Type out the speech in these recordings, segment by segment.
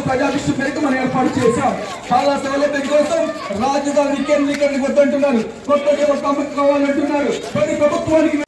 ప్రజాభిష్టి మేరకు మనం ఏర్పాటు చేశాం చాలా సౌలభ్యం కోసం రాజధాని కేంద్రీకరణ వద్దంటున్నారు కొత్త ఒక అమలు కావాలంటున్నారు కొన్ని ప్రభుత్వానికి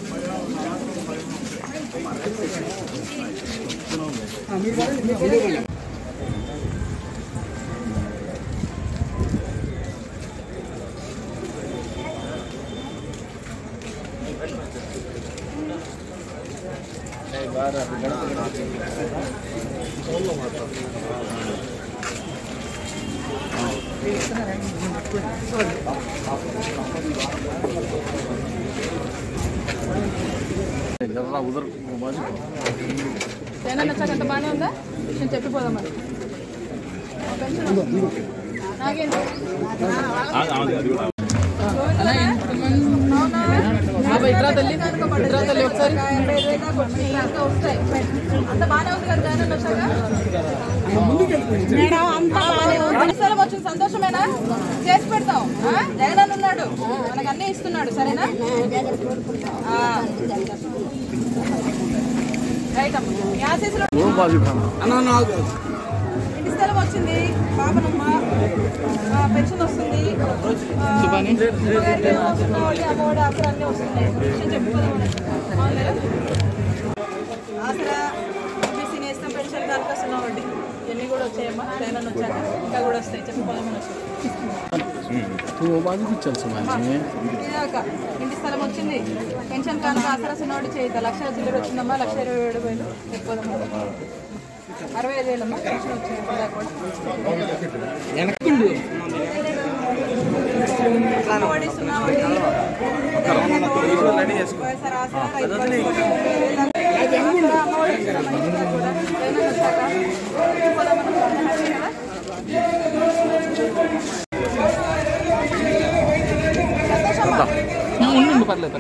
జగన్ వచ్చాక అంత బాగానే ఉందా నేను చెప్పిపోదాం మరి పెన్షన్ వస్తుంది. నాకేంటి? అవునా? ఇట్రా తల్లి ఇట్రా తల్లి ఒకసారి ఇంకా వస్తాయి. అంత బాగానే ఉంది కదా జగన్ వచ్చాక మనసులో వచ్చిన సంతోషమేనా చేసి పెడతాం ఆ? జగన్ అన్న ఉన్నాడు మనకు అన్నీ ఇస్తున్నాడు సరేనా ఆ. రైట్ అమ్మ మీ ఆశీస్సులు ఇంటి స్థలం వచ్చింది పాపనమ్మ ఆ, పెన్షన్ వస్తుంది ఆ, ఇంకోటి ఏమో వస్తుంది, అమ్మఒడి ఆసరా అన్నీ వస్తున్నాయి విషయం చెప్పుకోదామని. అవును కదా? ఆసరా ఓబీసీ నేస్తం పెన్షన్ దరఖాస్తు వడ్డీ ఇవన్నీ కూడా వచ్చాయమ్మా జగన్ వచ్చాక ఇంకా కూడా వస్తాయి చెప్పుకోదామని వచ్చాయి ఇదాక ఇంటి స్థలం వచ్చింది పెన్షన్ కానుక ఆసరా సున్నోడి చేయిద్దా లక్ష చిల్లర వచ్చిందమ్మా లక్ష ఇరవై ఏడు వేలు ఎక్కువదమ్మా అరవై ఐదు వేలమ్మా పెన్షన్ వచ్చింది ఇదాక కూడా అమ్మఒడి సున్నా వడ్డీ వైఎస్ఆర్ ఆసరా రైతు బంధు ముప్పై వేలు ఆసరా అమ్మఒడి ఇస్తున్నామా ఇదాక కూడా జగన్ వచ్చాక చెప్పుకోదామని హ్యాపీ కదా ఉండు పర్లేదు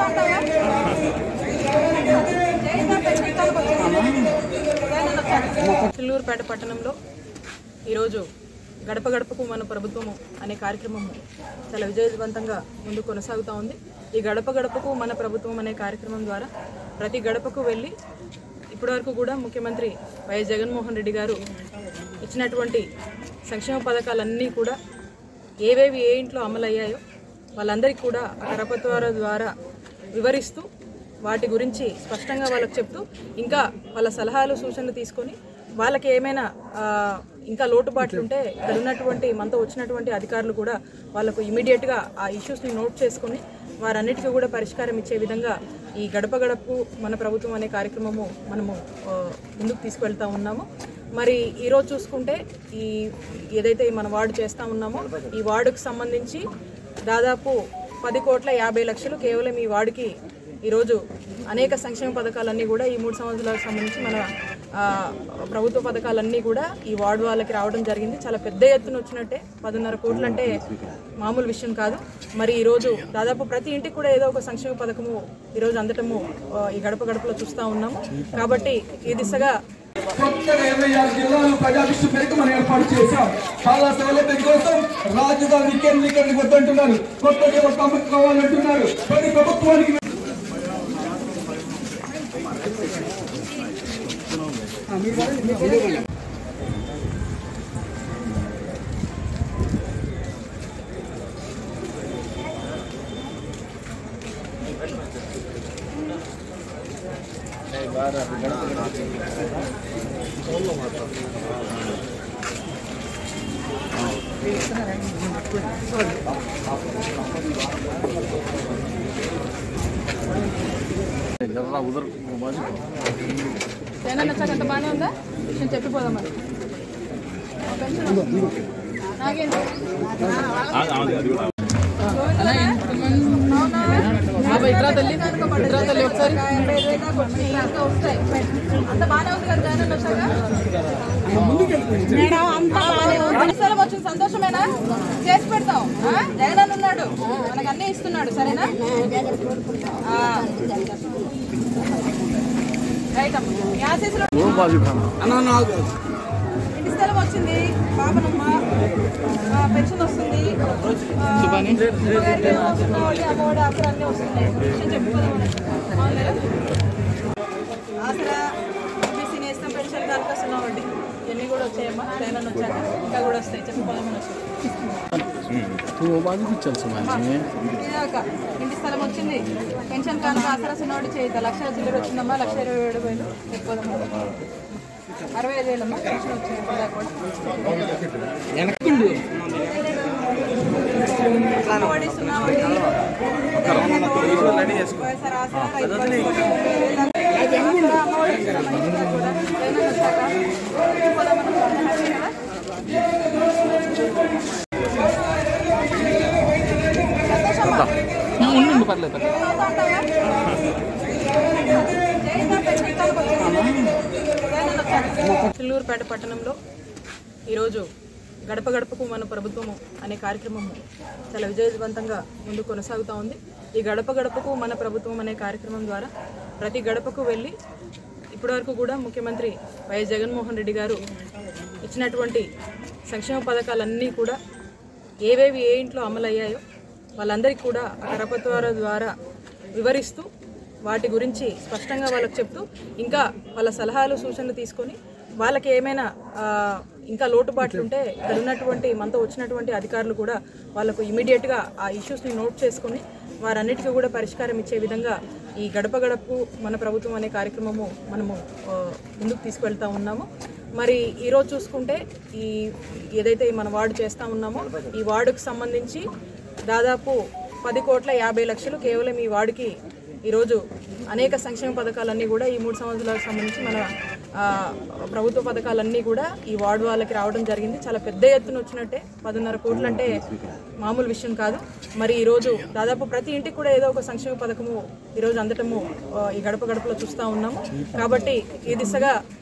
చిల్లూరుపేట పట్టణంలో ఈరోజు గడప గడపకు మన ప్రభుత్వము అనే కార్యక్రమము చాలా విజయవంతంగా ముందు కొనసాగుతూ ఉంది ఈ గడప గడపకు మన ప్రభుత్వం అనే కార్యక్రమం ద్వారా ప్రతి గడపకు వెళ్ళి ఇప్పటివరకు కూడా ముఖ్యమంత్రి వైఎస్ జగన్మోహన్ రెడ్డి గారు ఇచ్చినటువంటి సంక్షేమ పథకాలన్నీ కూడా ఏవేవి ఏ ఇంట్లో అమలయ్యాయో వాళ్ళందరికీ కూడా ఆ కరపత్రాల ద్వారా వివరిస్తూ వాటి గురించి స్పష్టంగా వాళ్ళకి చెప్తూ ఇంకా వాళ్ళ సలహాలు సూచనలు తీసుకొని వాళ్ళకి ఏమైనా ఆ, ఇంకా లోటుపాట్లు ఉంటే ఇక్కడ ఉన్నటువంటి మనతో వచ్చినటువంటి అధికారులు కూడా వాళ్ళకు ఇమీడియట్గా ఆ ఇష్యూస్ని నోట్ చేసుకొని వారన్నిటికీ కూడా పరిష్కారం ఇచ్చే విధంగా ఈ గడప గడపకు మన ప్రభుత్వం అనే కార్యక్రమము మనము ఆ, ముందుకు తీసుకువెళ్తా ఉన్నాము మరి ఈరోజు చూసుకుంటే ఈ ఏదైతే మన వార్డు చేస్తూ ఉన్నామో ఈ వార్డుకు సంబంధించి దాదాపు పది కోట్ల యాభై లక్షలు కేవలం ఈ వార్డుకి ఈరోజు అనేక సంక్షేమ పథకాలన్నీ కూడా ఈ మూడు సంవత్సరాలకు సంబంధించి మన ఆ, ప్రభుత్వ పథకాలన్నీ కూడా ఈ వార్డు వాళ్ళకి రావడం జరిగింది చాలా పెద్ద ఎత్తున వచ్చినట్టే పదిన్నర కోట్లు అంటే మామూలు విషయం కాదు మరి ఈరోజు దాదాపు ప్రతి ఇంటికి కూడా ఏదో ఒక సంక్షేమ పథకము ఈరోజు అందటము ఆ, ఈ గడప గడపలో చూస్తూ ఉన్నాము కాబట్టి ఈ దిశగా కొత్తగా ఇరవై ఆరు జిల్లాలు ప్రజాభిష్టి మేరకు మనం ఏర్పాటు చేశాం చాలా సౌలభ్యం కోసం రాజధాని కేంద్రీకరణ వద్దంటున్నారు కొత్త ఒక అమలు కావాలంటున్నారు కొన్ని ప్రభుత్వానికి జగన్ వచ్చాక అంత బాగానే ఉందా నేను చెప్పిపోదాం మరి పెన్షన్ వస్తుంది. నాకేంటి? అవునా? ఇట్రా తల్లి ఇట్రా తల్లి ఒకసారి ఇంకా వస్తాయి. అంత బాగానే ఉంది కదా జగన్ వచ్చాక మనసులో వచ్చిన సంతోషమేనా చేసి పెడతాం ఆ? జగన్ అన్న ఉన్నాడు మనకు అన్నీ ఇస్తున్నాడు సరేనా ఆ. రైట్ అమ్మ మీ ఆశీస్సులు ఇంటి స్థలం వచ్చింది పాపనమ్మ ఆ, పెన్షన్ వస్తుంది ఆ, ఇంకోటి ఏమో వస్తుంది, అమ్మఒడి ఆసరా అన్నీ వస్తున్నాయి విషయం చెప్పుకోదామని. అవును కదా? ఆసరా ఓబీసీ నేస్తం పెన్షన్ నాలుగు సున్నా వడ్డీ ఇవన్నీ కూడా వచ్చాయమ్మా జగన్ వచ్చాక ఇంకా కూడా వస్తాయి చెప్పుకోవాలని వచ్చాయి నువ్వు బాగా ఇచ్చాను సుమారు ఇదే ఒక ఇంటి స్థలం వచ్చింది పెన్షన్ కానుక ఆసరా సున్నోడి చేయిద్దా లక్ష చిల్లర వచ్చిందమ్మా లక్ష ఇరవై ఏడు వేలు ఎక్కువదమ్మా అరవై ఐదు వేలమ్మా పెన్షన్ వచ్చింది ఇప్పుడు కూడా సున్నోడి సున్నోడి వైఎస్ఆర్ ఆసరా రైతు బంధు ఆసరా అమ్మఒడి ఇస్తున్నామా ఇంకా కూడా జగన్ వచ్చాక చెప్పుకోదామని హ్యాపీ కదా ఉండు పర్లేదు పర్లేదు చిల్లూరుపేట పట్టణంలో ఈరోజు గడప గడపకు మన ప్రభుత్వము అనే కార్యక్రమము చాలా విజయవంతంగా ముందు కొనసాగుతూ ఉంది ఈ గడప గడపకు మన ప్రభుత్వం అనే కార్యక్రమం ద్వారా ప్రతి గడపకు వెళ్ళి ఇప్పటివరకు కూడా ముఖ్యమంత్రి వైఎస్ జగన్మోహన్ రెడ్డి గారు ఇచ్చినటువంటి సంక్షేమ పథకాలన్నీ కూడా ఏవేవి ఏ ఇంట్లో అమలయ్యాయో వాళ్ళందరికీ కూడా ఆ కరపత్రాల ద్వారా వివరిస్తూ వాటి గురించి స్పష్టంగా వాళ్ళకి చెప్తూ ఇంకా వాళ్ళ సలహాలు సూచనలు తీసుకొని వాళ్ళకి ఏమైనా ఆ, ఇంకా లోటుపాట్లు ఉంటే ఇక్కడ ఉన్నటువంటి మనతో వచ్చినటువంటి అధికారులు కూడా వాళ్ళకు ఇమీడియట్గా ఆ ఇష్యూస్ని నోట్ చేసుకొని వారన్నిటికీ కూడా పరిష్కారం ఇచ్చే విధంగా ఈ గడప గడపకు మన ప్రభుత్వం అనే కార్యక్రమము మనము ఆ, ముందుకు తీసుకువెళ్తా ఉన్నాము మరి ఈరోజు చూసుకుంటే ఈ ఏదైతే మన వార్డు చేస్తూ ఉన్నామో ఈ వార్డుకు సంబంధించి దాదాపు పది కోట్ల యాభై లక్షలు కేవలం ఈ వార్డుకి ఈరోజు అనేక సంక్షేమ పథకాలన్నీ కూడా ఈ మూడు సంవత్సరాలకు సంబంధించి మన ఆ, ప్రభుత్వ పథకాలన్నీ కూడా ఈ వార్డు వాళ్ళకి రావడం జరిగింది చాలా పెద్ద ఎత్తున వచ్చినట్టే పదిన్నర కోట్లు అంటే మామూలు విషయం కాదు మరి ఈరోజు దాదాపు ప్రతి ఇంటికి కూడా ఏదో ఒక సంక్షేమ పథకము ఈరోజు అందటము ఆ, ఈ గడప గడపలో చూస్తూ ఉన్నాము కాబట్టి ఈ దిశగా